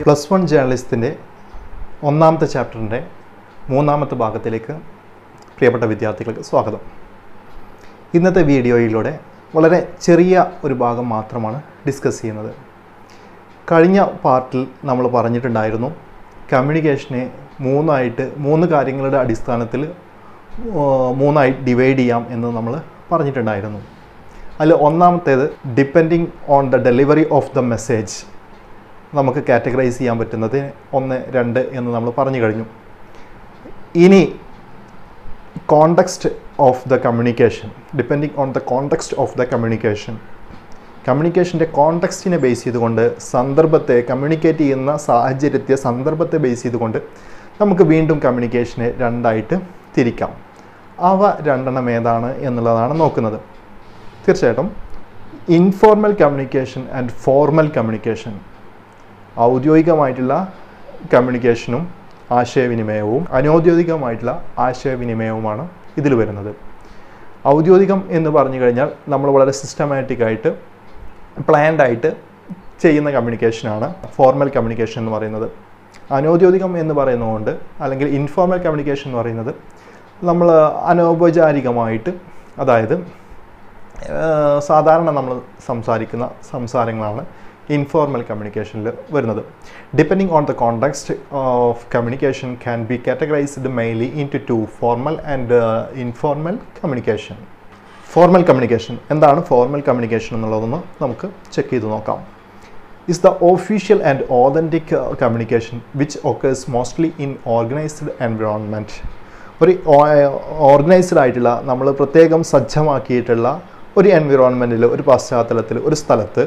plus one ജേർണലിസ്റ്റിൻ്റെ ഒന്നാമത്തെ ചാപ്റ്ററിൻ്റെ മൂന്നാമത്തെ ഭാഗത്തിലേക്ക് പ്രിയപ്പെട്ട വിദ്യാർത്ഥികൾക്ക് സ്വാഗതം ഇന്നത്തെ വീഡിയോയിലൂടെ വളരെ ചെറിയ ഒരു ഭാഗം മാത്രമാണ് ഡിസ്കസ് ചെയ്യുന്നത് കഴിഞ്ഞ പാർട്ടിൽ നമ്മൾ പറഞ്ഞിട്ടുണ്ടായിരുന്നു കമ്മ്യൂണിക്കേഷനെ മൂന്നായിട്ട് മൂന്ന് കാര്യങ്ങളുടെ അടിസ്ഥാനത്തിൽ ആ, മൂന്നായി ഡിവൈഡ് ചെയ്യാം എന്ന് നമ്മൾ പറഞ്ഞിട്ടുണ്ടായിരുന്നു അതിൽ ഒന്നാമത്തേത് depending on the delivery of the message നമുക്ക് കാറ്റഗറൈസ് ചെയ്യാൻ പറ്റുന്നത് ഒന്ന് രണ്ട് എന്ന് നമ്മൾ പറഞ്ഞു കഴിഞ്ഞു ഇനി context of the communication depending on the context of the communication കമ്മ്യൂണിക്കേഷൻ്റെ കോണ്ടക്സ്റ്റിനെ ബേസ് ചെയ്തുകൊണ്ട് സന്ദർഭത്തെ കമ്മ്യൂണിക്കേറ്റ് ചെയ്യുന്ന സാഹചര്യത്തെ സന്ദർഭത്തെ ബേസ് ചെയ്തുകൊണ്ട് നമുക്ക് വീണ്ടും കമ്മ്യൂണിക്കേഷനെ രണ്ടായിട്ട് തിരിക്കാം അവ രണ്ടെണ്ണം ഏതാണ് എന്നുള്ളതാണ് നോക്കുന്നത് തീർച്ചയായിട്ടും informal communication and formal communication ഔദ്യോഗികമായിട്ടുള്ള കമ്മ്യൂണിക്കേഷനും ആശയവിനിമയവും അനൗദ്യോഗികമായിട്ടുള്ള ആശയവിനിമയവുമാണ് ഇതിൽ വരുന്നത് ഔദ്യോഗികം എന്ന് പറഞ്ഞു കഴിഞ്ഞാൽ നമ്മൾ വളരെ സിസ്റ്റമാറ്റിക് ആയിട്ട് പ്ലാൻഡ് ആയിട്ട് ചെയ്യുന്ന കമ്മ്യൂണിക്കേഷനാണ് ഫോർമൽ കമ്മ്യൂണിക്കേഷൻ എന്ന് പറയുന്നത് അനൗദ്യോഗികം എന്ന് പറയുന്നതുകൊണ്ട് അല്ലെങ്കിൽ ഇൻഫോർമൽ കമ്മ്യൂണിക്കേഷൻ എന്ന് പറയുന്നത് നമ്മൾ അനൗപചാരികമായിട്ട് അതായത് ഏഹ്, സാധാരണ നമ്മൾ സംസാരിക്കുന്ന സംസാരങ്ങളാണ് ഇൻഫോർമൽ കമ്മ്യൂണിക്കേഷനിൽ വരുന്നത് depending on the context of communication can be categorised mainly into two formal and informal communication formal communication എന്താണ് ഫോർമൽ കമ്മ്യൂണിക്കേഷൻ എന്നുള്ളതൊന്ന് നമുക്ക് ചെക്ക് ചെയ്ത് നോക്കാം is the official and authentic communication which occurs mostly in organised environment ഒരു organised ആയിട്ടുള്ള നമ്മൾ പ്രത്യേകം സജ്ജമാക്കിയിട്ടുള്ള ഒരു എൻവിറോൺമെൻറ്റിൽ ഒരു പശ്ചാത്തലത്തിൽ ഒരു സ്ഥലത്ത്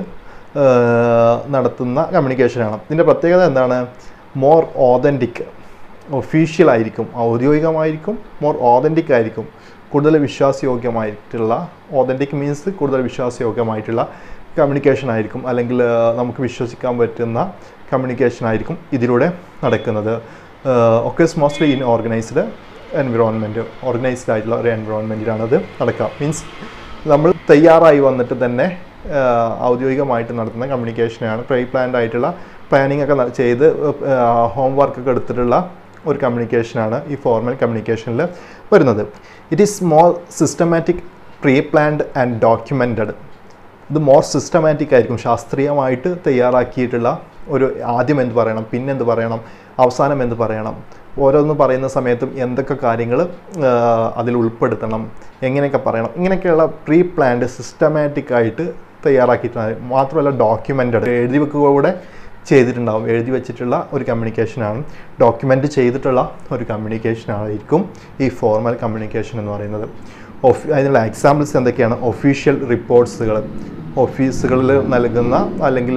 ഏഹ്, നടത്തുന്ന കമ്മ്യൂണിക്കേഷനാണ് ഇതിൻ്റെ പ്രത്യേകത എന്താണ് മോർ ഓതൻറ്റിക് ഒഫീഷ്യൽ ആയിരിക്കും ഔദ്യോഗികമായിരിക്കും മോർ ഓതൻറ്റിക് ആയിരിക്കും കൂടുതൽ വിശ്വാസയോഗ്യമായിട്ടുള്ള ഓതൻറ്റിക് മീൻസ് കൂടുതൽ വിശ്വാസയോഗ്യമായിട്ടുള്ള കമ്മ്യൂണിക്കേഷൻ ആയിരിക്കും അല്ലെങ്കിൽ ആ, നമുക്ക് വിശ്വസിക്കാൻ പറ്റുന്ന കമ്മ്യൂണിക്കേഷൻ ആയിരിക്കും ഇതിലൂടെ നടക്കുന്നത് occurs mostly in organised environment organised ആയിട്ടുള്ള ഒരു എൻവിറോൺമെൻറ്റിലാണ് അത് നടക്കുക മീൻസ് നമ്മൾ തയ്യാറായി വന്നിട്ട് തന്നെ ആ, ഔദ്യോഗികമായിട്ട് നടത്തുന്ന കമ്മ്യൂണിക്കേഷനാണ് പ്രീ പ്ലാൻഡ് ആയിട്ടുള്ള പ്ലാനിങ് ഒക്കെ ന- ചെയ്ത് ഹോം വർക്ക് ഒക്കെ എടുത്തിട്ടുള്ള ഒരു കമ്മ്യൂണിക്കേഷനാണ് ഈ ഫോർമൽ കമ്മ്യൂണിക്കേഷനിൽ വരുന്നത് it is more systematic pre planned and documented ഇത് മോർ സിസ്റ്റമാറ്റിക് ആയിരിക്കും ശാസ്ത്രീയമായിട്ട് തയ്യാറാക്കിയിട്ടുള്ള ഒരു ആദ്യം എന്ത് പറയണം പിന്നെ എന്ത് പറയണം അവസാനം എന്ത് പറയണം ഓരോന്ന് പറയുന്ന സമയത്തും എന്തൊക്കെ കാര്യങ്ങൾ അതിൽ ഉൾപ്പെടുത്തണം എങ്ങനെയൊക്കെ പറയണം ഇങ്ങനെയൊക്കെയുള്ള പ്രീ പ്ലാൻഡ് സിസ്റ്റമാറ്റിക് ആയിട്ട് തയ്യാറാക്കിയിട്ടുണ്ട് മാത്രമല്ല ഡോക്യുമെൻ്റഡ് എഴുതി വെക്കുക കൂടെ ചെയ്തിട്ടുണ്ടാവും എഴുതി വെച്ചിട്ടുള്ള ഒരു കമ്മ്യൂണിക്കേഷനാണ് ഡോക്യുമെൻ്റ് ചെയ്തിട്ടുള്ള ഒരു കമ്മ്യൂണിക്കേഷനായിരിക്കും ഈ ഫോർമൽ കമ്മ്യൂണിക്കേഷൻ എന്ന് പറയുന്നത് ഒഫ് അതിനുള്ള എക്സാമ്പിൾസ് എന്തൊക്കെയാണ് ഒഫീഷ്യൽ റിപ്പോർട്ട്സുകൾ ഓഫീസുകളിൽ നൽകുന്ന അല്ലെങ്കിൽ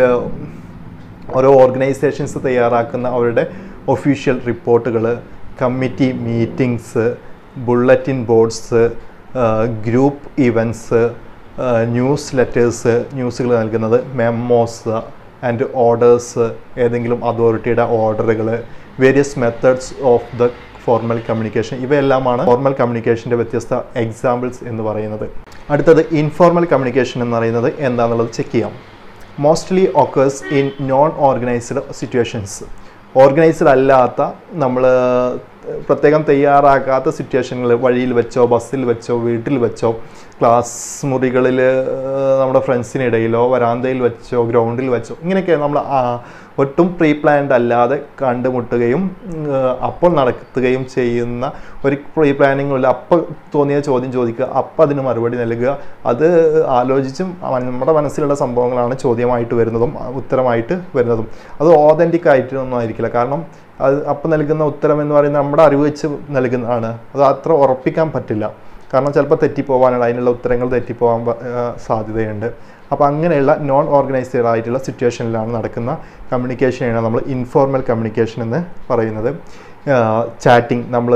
ഓരോ ഓർഗനൈസേഷൻസ് തയ്യാറാക്കുന്ന അവരുടെ ഒഫീഷ്യൽ റിപ്പോർട്ടുകൾ committee meetings bulletin boards group events newsletters ന്യൂസുകൾ നൽകുന്നത് മെമ്മോസ് ആൻഡ് ഓർഡേഴ്സ് ഏതെങ്കിലും അതോറിറ്റിയുടെ ഓർഡറുകൾ various methods of the formal communication ഇവയെല്ലാമാണ് ഫോർമൽ കമ്മ്യൂണിക്കേഷൻ്റെ വ്യത്യസ്ത എക്സാമ്പിൾസ് എന്ന് പറയുന്നത് അടുത്തത് ഇൻഫോർമൽ കമ്മ്യൂണിക്കേഷൻ എന്ന് പറയുന്നത് എന്താണെന്നുള്ളത് ചെക്ക് ചെയ്യാം mostly occurs in non organised situations organised അല്ലാത്ത നമ്മൾ പ്രത്യേകം തയ്യാറാക്കാത്ത സിറ്റുവേഷനുകൾ വഴിയിൽ വെച്ചോ ബസ്സിൽ വെച്ചോ വീട്ടിൽ വെച്ചോ ക്ലാസ് മുറികളിൽ നമ്മുടെ ഫ്രണ്ട്സിനിടയിലോ വരാന്തയിൽ വെച്ചോ ഗ്രൗണ്ടിൽ വെച്ചോ ഇങ്ങനെയൊക്കെ നമ്മൾ ഒട്ടും പ്രീ പ്ലാൻഡ് അല്ലാതെ കണ്ടുമുട്ടുകയും ഉം, അപ്പോൾ നടത്തുകയും ചെയ്യുന്ന ഒരു പ്രീ പ്ലാനിങ് ഇല്ല അപ്പോൾ തോന്നിയ ചോദ്യം ചോദിക്കുക അപ്പോൾ അതിന് മറുപടി നൽകുക അത് ആലോചിച്ചും അവ- നമ്മുടെ മനസ്സിലുള്ള സംഭവങ്ങളാണ് ചോദ്യമായിട്ട് വരുന്നതും ആ, ഉത്തരമായിട്ട് വരുന്നതും അത് ഓതൻറ്റിക് ആയിട്ടൊന്നും ആയിരിക്കില്ല കാരണം അത് അപ്പം നൽകുന്ന ഉത്തരം എന്ന് പറയുന്നത് നമ്മുടെ അറിവ് വെച്ച് നൽകുന്നതാണ് അത് അത്ര ഉറപ്പിക്കാൻ പറ്റില്ല കാരണം ചിലപ്പോൾ തെറ്റിപ്പോവാനുള്ള അതിനുള്ള ഉത്തരങ്ങൾ തെറ്റിപ്പോവാൻ പ- ആ, സാധ്യതയുണ്ട് അപ്പോൾ അങ്ങനെയുള്ള നോൺ ഓർഗനൈസ്ഡ് ആയിട്ടുള്ള സിറ്റുവേഷനിലാണ് നടക്കുന്ന കമ്മ്യൂണിക്കേഷനാണ് നമ്മൾ ഇൻഫോർമൽ കമ്മ്യൂണിക്കേഷൻ എന്ന് പറയുന്നത് ചാറ്റിംഗ് നമ്മൾ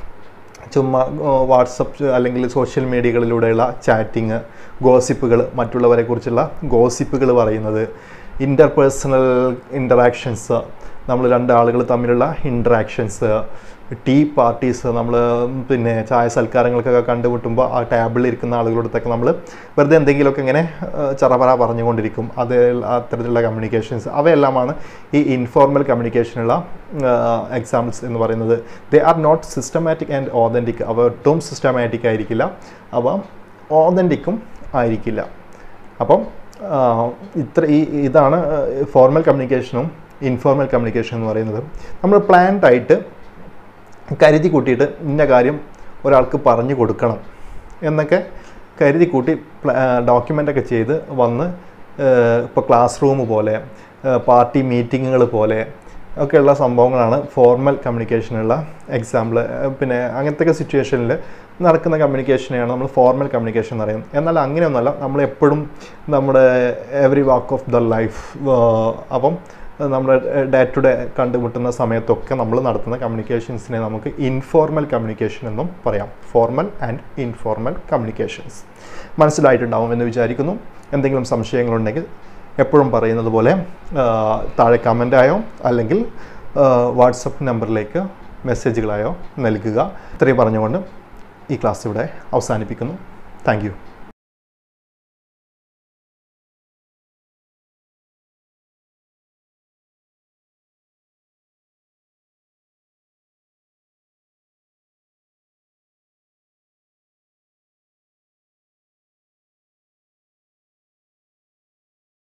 ചുമ്മാ വാട്സപ്പ് അല്ലെങ്കിൽ സോഷ്യൽ മീഡിയകളിലൂടെയുള്ള ചാറ്റിങ് ഗോസിപ്പുകൾ മറ്റുള്ളവരെ കുറിച്ചുള്ള ഗോസിപ്പുകൾ പറയുന്നത് ഇൻ്റർപേഴ്സണൽ ഇൻ്ററാക്ഷൻസ് നമ്മൾ രണ്ട് ആളുകൾ തമ്മിലുള്ള ഇൻട്രാക്ഷൻസ് ടീ പാർട്ടീസ് നമ്മൾ പിന്നെ ചായ സൽക്കാരങ്ങൾക്കൊക്കെ കണ്ടുമുട്ടുമ്പോൾ ആ ടേബിളിൽ ഇരിക്കുന്ന ആളുകളോടത്തൊക്കെ നമ്മൾ വെറുതെ എന്തെങ്കിലുമൊക്കെ ഇങ്ങനെ ഏഹ്, ചറപറ പറഞ്ഞുകൊണ്ടിരിക്കും അത് അത്തരത്തിലുള്ള കമ്മ്യൂണിക്കേഷൻസ് അവയെല്ലാമാണ് ഈ ഇൻഫോർമൽ കമ്മ്യൂണിക്കേഷനുള്ള എക്സാമ്പിൾസ് എന്ന് പറയുന്നത് they are not systematic and authentic അവ ഒട്ടും സിസ്റ്റമാറ്റിക് ആയിരിക്കില്ല അവ ഓതൻറ്റിക്കും ആയിരിക്കില്ല അപ്പം ആ, ഇത്ര ഈ ഇതാണ് ഫോർമൽ കമ്മ്യൂണിക്കേഷനും ഇൻഫോർമൽ കമ്മ്യൂണിക്കേഷൻ എന്ന് പറയുന്നത് നമ്മൾ പ്ലാൻഡ് ആയിട്ട് കരുതി കൂട്ടിയിട്ട് ഇന്ന കാര്യം ഒരാൾക്ക് പറഞ്ഞു കൊടുക്കണം എന്നൊക്കെ കരുതി കൂട്ടി ഡോക്യുമെൻ്റൊക്കെ ചെയ്ത് വന്ന് ഇപ്പോൾ ക്ലാസ് റൂം പോലെ പാർട്ടി മീറ്റിങ്ങുകൾ പോലെ ഒക്കെയുള്ള സംഭവങ്ങളാണ് ഫോർമൽ കമ്മ്യൂണിക്കേഷനുള്ള എക്സാമ്പിൾ പിന്നെ അങ്ങനത്തെ സിറ്റുവേഷനിൽ നടക്കുന്ന കമ്മ്യൂണിക്കേഷനെയാണ് നമ്മൾ ഫോർമൽ കമ്മ്യൂണിക്കേഷൻ എന്ന് പറയുന്നത് എന്നാൽ അങ്ങനെയൊന്നുമല്ല നമ്മൾ എപ്പോഴും നമ്മുടെ every walk of the life അപ്പം നമ്മുടെ ഡേ ടു ഡേ കണ്ടുമുട്ടുന്ന സമയത്തൊക്കെ നമ്മൾ നടത്തുന്ന കമ്മ്യൂണിക്കേഷൻസിനെ നമുക്ക് ഇൻഫോർമൽ കമ്മ്യൂണിക്കേഷൻ എന്നും പറയാം ഫോർമൽ ആൻഡ് ഇൻഫോർമൽ കമ്മ്യൂണിക്കേഷൻസ് മനസ്സിലായിട്ടുണ്ടാവും എന്ന് വിചാരിക്കുന്നു എന്തെങ്കിലും സംശയങ്ങളുണ്ടെങ്കിൽ എപ്പോഴും പറയുന്നത് പോലെ ആ, താഴെ കമൻ്റായോ അല്ലെങ്കിൽ വാട്സപ്പ് നമ്പറിലേക്ക് മെസ്സേജുകളായോ നൽകുക ഇത്രയും പറഞ്ഞുകൊണ്ട് ഈ ക്ലാസ് ഇവിടെ അവസാനിപ്പിക്കുന്നു താങ്ക് യു